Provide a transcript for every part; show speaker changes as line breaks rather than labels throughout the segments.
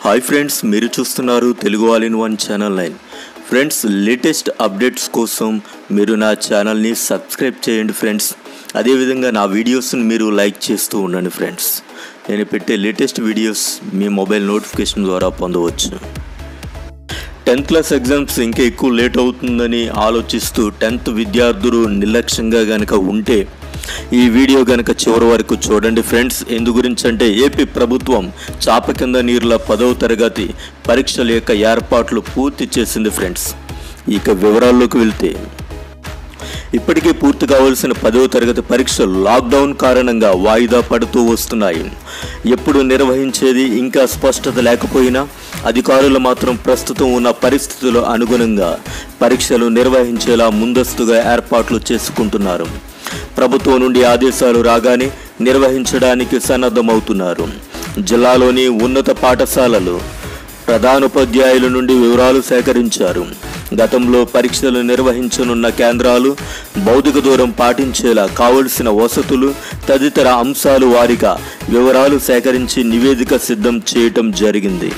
hi friends మీరు చూస్తున్నారు Telugu all in one channel nine friends latest updates కోసం మీరు నా ఛానల్ని సబ్స్క్రైబ్ చేయండి ఫ్రెండ్స్ అదేవిధంగా నా వీడియోస్ని మీరు లైక్ చేస్తూ ఉండండి ఫ్రెండ్స్ నేను పెట్టే లేటెస్ట్ వీడియోస్ మీ మొబైల్ నోటిఫికేషన్ ద్వారా పొందవచ్చు టెన్త్ క్లాస్ ఎగ్జామ్స్ ఇంకా ఎక్కువ లేట్ అవుతుందని ఆలోచిస్తూ టెన్త్ విద్యార్థులు నిర్లక్ష్యంగా గనక ఉంటే ఈ వీడియో గనక చివరి వరకు చూడండి ఫ్రెండ్స్ ఎందు గురించి అంటే ఏపీ ప్రభుత్వం చాప కింద నీరుల పదవ తరగతి పరీక్షల యొక్క ఏర్పాట్లు పూర్తి చేసింది ఫ్రెండ్స్ ఇక వివరాల్లోకి వెళ్తే ఇప్పటికే పూర్తి కావాల్సిన పదవ తరగతి పరీక్షలు లాక్డౌన్ కారణంగా వాయిదా పడుతూ వస్తున్నాయి ఎప్పుడు నిర్వహించేది ఇంకా స్పష్టత లేకపోయినా అధికారులు మాత్రం ప్రస్తుతం ఉన్న పరిస్థితుల అనుగుణంగా పరీక్షలు నిర్వహించేలా ముందస్తుగా ఏర్పాట్లు చేసుకుంటున్నారు ప్రభుత్వం నుండి ఆదేశాలు రాగానే నిర్వహించడానికి సన్నద్ధమవుతున్నారు జిల్లాలోని ఉన్నత పాఠశాలలు ప్రధానోపాధ్యాయుల నుండి వివరాలు సేకరించారు గతంలో పరీక్షలు నిర్వహించనున్న కేంద్రాలు భౌతిక దూరం పాటించేలా కావలసిన వసతులు తదితర అంశాలు వారిగా వివరాలు సేకరించి నివేదిక సిద్ధం చేయటం జరిగింది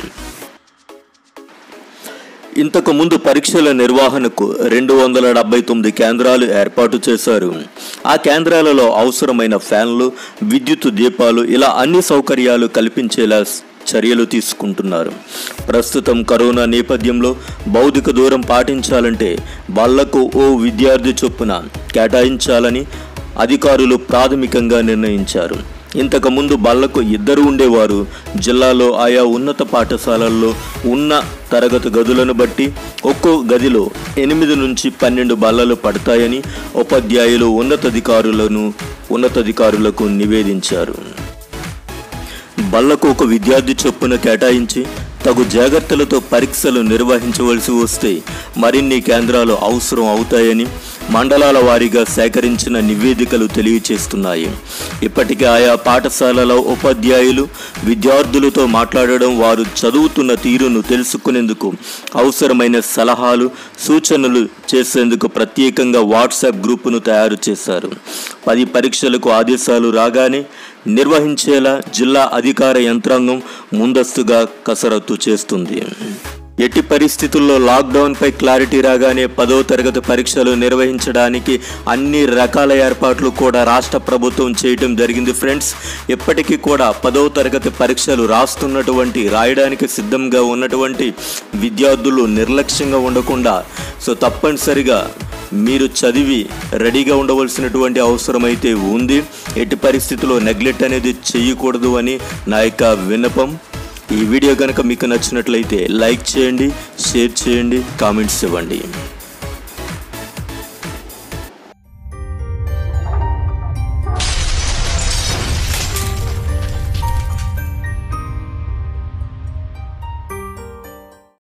ఇంతకు ముందు పరీక్షల నిర్వహణకు రెండు వందల డెబ్బై తొమ్మిది కేంద్రాలు ఏర్పాటు చేశారు ఆ కేంద్రాలలో అవసరమైన ఫ్యాన్లు విద్యుత్ దీపాలు ఇలా అన్ని సౌకర్యాలు కల్పించేలా చర్యలు తీసుకుంటున్నారు ప్రస్తుతం కరోనా నేపథ్యంలో భౌతిక దూరం పాటించాలంటే వాళ్లకు ఓ విద్యార్థి చొప్పున కేటాయించాలని అధికారులు ప్రాథమికంగా నిర్ణయించారు ఇంతకుముందు బళ్లకు ఇద్దరు ఉండేవారు జిల్లాలో ఆయా ఉన్నత పాఠశాలల్లో ఉన్న తరగతి గదులను బట్టి ఒక్కో గదిలో ఎనిమిది నుంచి పన్నెండు బల్లలు పడతాయని ఉపాధ్యాయులు ఉన్నతాధికారులను ఉన్నతాధికారులకు నివేదించారు బళ్లకు ఒక విద్యార్థి చొప్పున కేటాయించి తగు జాగ్రత్తలతో పరీక్షలు నిర్వహించవలసి వస్తే మరిన్ని కేంద్రాలు అవసరం అవుతాయని మండలాల వారీగా సేకరించిన నివేదికలు తెలియచేస్తున్నాయి ఇప్పటికే ఆయా పాఠశాలల ఉపాధ్యాయులు విద్యార్థులతో మాట్లాడడం వారు చదువుతున్న తీరును తెలుసుకునేందుకు అవసరమైన సలహాలు సూచనలు చేసేందుకు ప్రత్యేకంగా వాట్సాప్ గ్రూపును తయారు చేశారు పది పరీక్షలకు ఆదేశాలు రాగానే నిర్వహించేలా జిల్లా అధికార యంత్రాంగం ముందస్తుగా కసరత్తు చేస్తుంది ఎట్టి పరిస్థితుల్లో లాక్డౌన్పై క్లారిటీ రాగానే పదో తరగతి పరీక్షలు నిర్వహించడానికి అన్ని రకాల ఏర్పాట్లు కూడా రాష్ట్ర ప్రభుత్వం చేయటం జరిగింది ఫ్రెండ్స్ ఇప్పటికీ కూడా పదో తరగతి పరీక్షలు రాస్తున్నటువంటి రాయడానికి సిద్ధంగా ఉన్నటువంటి విద్యార్థులు నిర్లక్ష్యంగా ఉండకుండా సో తప్పనిసరిగా మీరు చదివి రెడీగా ఉండవలసినటువంటి అవసరం అయితే ఉంది ఎట్టి పరిస్థితుల్లో నెగ్లెక్ట్ అనేది చేయకూడదు అని నా యొక్క విన్నపం ఈ వీడియో కనుక మీకు నచ్చినట్లయితే లైక్ చేయండి షేర్ చేయండి కామెంట్స్ ఇవ్వండి